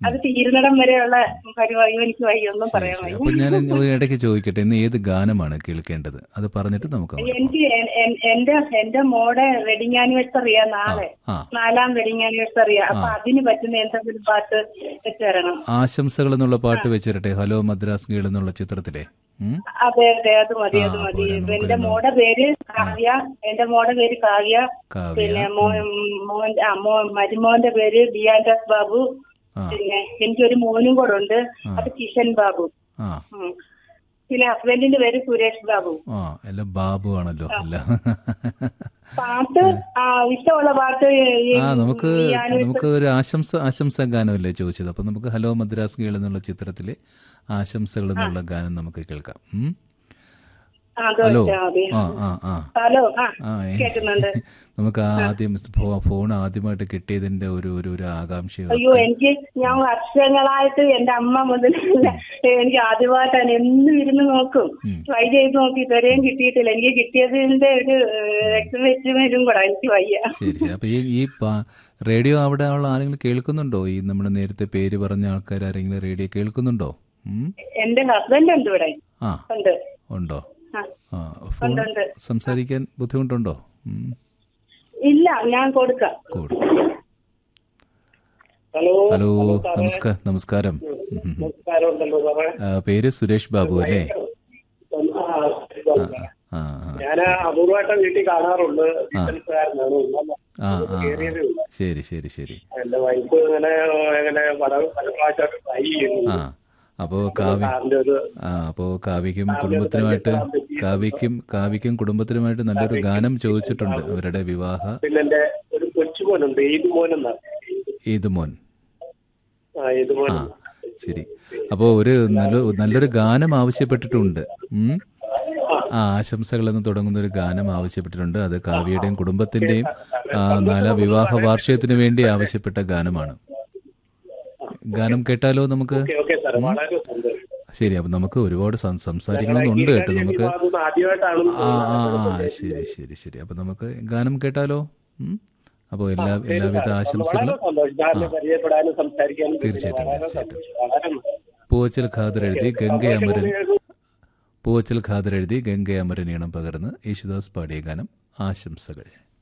അത് തീരുന്നിടം വരെയുള്ള പരിപാടി എനിക്ക് വയ്യ ഒന്നും പറയാൻ ശരി വയ്യ അപ്പൊ ഞാൻ ഒരു ഇടയ്ക്ക് ചോദിക്കട്ടെ ഇന്ന് ഏത് ഗാനമാണ് കേൾക്കേണ്ടത് അത് പറഞ്ഞിട്ട് നമുക്ക് അങ്ങോട്ട് എനിക്ക് എൻ- എൻ- എന്റെ എന്റെ മോടെ വെഡിങ് ആനിവേഴ്സറിയാ നാളെ ആ നാലാം വെഡിങ് ആനിവേഴ്സറിയാ അപ്പൊ അതിന് പറ്റുന്ന എന്തെങ്കിലും പാട്ട് വെച്ച് തരണം ആശംസകൾ എന്നുള്ള പാട്ട് വെച്ചിരട്ടെ ഹലോ മദ്രാസ് ഗേൾ എന്നുള്ള ചിത്രത്തിലെ ഉം? അതെ അതെ അത് മതി അത് ആ, മതി പോരെ, നമുക്ക് എന്റെ ഇന്ന് മോടെ പേര് കാവ്യ എന്റെ മോടെ പേര് കാവ്യ കാവ്യ പിന്നെ മോൻ മോൻ ആ മോ മരുമോന്റെ പേര് ബിയാൻഡസ് ബാബു ആ പിന്നെ എനിക്കൊരു മോനും കൂടെ ഉണ്ട് അത് കിഷൻ ബാബു ആ ഉം. പിന്നെ ഹസ്ബൻഡിന്റെ പേര് സുരേഷ് ബാബു ആ എല്ലാം ബാബു ആണല്ലോ അല്ല പാട്ട് ആ ഇഷ്ടമുള്ള പാട്ട് ഈ- ആ നമുക്ക് ഈ ആനിവേഴ്സറി നമുക്ക് ഒരു ആശംസ ആശംസ ഗാനമല്ലേ ചോദിച്ചത് അപ്പൊ നമുക്ക് ഹലോ മദ്രാസ് ഗേൾ എന്നുള്ള ചിത്രത്തിലെ ആശംസകൾ എന്നുള്ള ഗാനം നമുക്ക് കേൾക്കാം ഉം? ആ, അത് ഹലോ വെച്ചാ മതി. ആ ആ ആ ഹലോ ആ ആ ഏ. കേൾക്കുന്നുണ്ട് നമുക്ക് ആദ്യം ഫോ- ഫോൺ ആദ്യമായിട്ട് കിട്ടിയതിന്റെ ഒരു ഒരു ഒരു ആകാംക്ഷയോ അയ്യോ എനിക്ക് ഞാൻ വർഷങ്ങളായിട്ട് എന്റെ അമ്മ മുതൽ എനിക്ക് ആദ്യമായിട്ടാണ് എന്നും ഇരുന്ന് നോക്കും ട്രൈ ചെയ്ത് നോക്കി ഇതുവരെയും കിട്ടിയിട്ടില്ല എനിക്ക് കിട്ടിയതിന്റെ ഒരു എക്സ്പെരിമെന്റും കൂടെ എനിക്ക് വയ്യ ശരി ശരി അപ്പൊ ഈ ഈ പാ- റേഡിയോ അവിടെ ഉള്ള ആരെങ്കിലും കേൾക്കുന്നുണ്ടോ ഈ നമ്മുടെ നേരത്തെ പേര് പറഞ്ഞ ആൾക്കാർ ആരെങ്കിലും റേഡിയോ കേൾക്കുന്നുണ്ടോ ഉം? എന്റെ ഹസ്ബൻഡ് ഉണ്ട് ഇവിടെ ആ ഉണ്ട് ഉണ്ടോ ആ. ആ ഫോൺ ഉണ്ട്, ഉണ്ട്. സംസാരിക്കാൻ ബുദ്ധിമുട്ടുണ്ടോ ഉം. ഇല്ല ഞാൻ കൊടുക്കാം കൂടെ ഹലോ ഹലോ നമസ്കാരം നമസ്കാരം ഉം, ഉം. നമസ്കാരം ഉണ്ടല്ലോ സാറേ ആ, പേര് സുരേഷ് ബാബു അല്ലേ ആ, ആ ആ ഞാൻ അപൂർവമായിട്ട് വീട്ടിൽ കാണാറുണ്ട് ബിസിനസ്സുകാരനാണ് ആ ആ ആ. ശരി ശരി ശരി എന്റെ വൈഫ് ഇങ്ങനെ ഇങ്ങനെ പല പല പ്രാവശ്യമായിട്ട് ട്രൈ ചെയ്യുന്നു ആ അപ്പോ കാവ്യ സാറിന്റെ ഒരു ആ അപ്പോ കാവ്യക്കും കുടുംബത്തിനുമായിട്ട് കാവ്യക്കും കാവ്യക്കും കുടുംബത്തിനുമായിട്ട് നല്ലൊരു ഗാനം ചോദിച്ചിട്ടുണ്ട് അവരുടെ വിവാഹ പിന്നെ എന്റെ ഒരു കൊച്ചുമോനുണ്ട് ഏത് മോനെന്നാ ഏത് മോൻ ആ ഏത് മോൻ ആ ശരി അപ്പോൾ ഒരു നല്ല നല്ലൊരു ഗാനം ആവശ്യപ്പെട്ടിട്ടുണ്ട് ഉം. ആ ആശംസകൾ എന്ന് തുടങ്ങുന്ന ഒരു ഗാനം ആവശ്യപ്പെട്ടിട്ടുണ്ട് അത് കാവ്യയുടെയും കുടുംബത്തിന്റെയും ആ, നാലാം വിവാഹ വാർഷികത്തിന് വേണ്ടി ആവശ്യപ്പെട്ട ഗാനമാണ് ഗാനം കേട്ടാലോ നമുക്ക് ഓക്കെ ഓക്കെ സാറേ വളരെ സന്തോഷം ശരി അപ്പൊ നമുക്ക് ഒരുപാട് സം- സംസാരിക്കണമെന്നുണ്ട് കേട്ടോ നമുക്ക് അതൊന്നും ആദ്യമായിട്ടാണ് ആ ആ ആ ശരി ശരി ശരി അപ്പൊ നമുക്ക് ഗാനം കേട്ടാലോ ഉം. അപ്പോൾ എല്ലാ എല്ലാവിധ ആശംസകളും വളരെ സന്തോഷം ഞാൻ പരിചയപ്പെടാനും സംസാരിക്കാനും തീർച്ചയായിട്ടും വളരെ തീർച്ചയായിട്ടും സന്തോഷം. വളരെ നന്ദി. പൂവച്ചൽ ഖാദർ എഴുതി ഗംഗ അമരൻ പൂവച്ചൽ ഖാദർ എഴുതി ഗംഗ അമരൻ ഈണം പകർന്ന് യേശുദാസ് പാടിയ ഗാനം ആശംസകൾ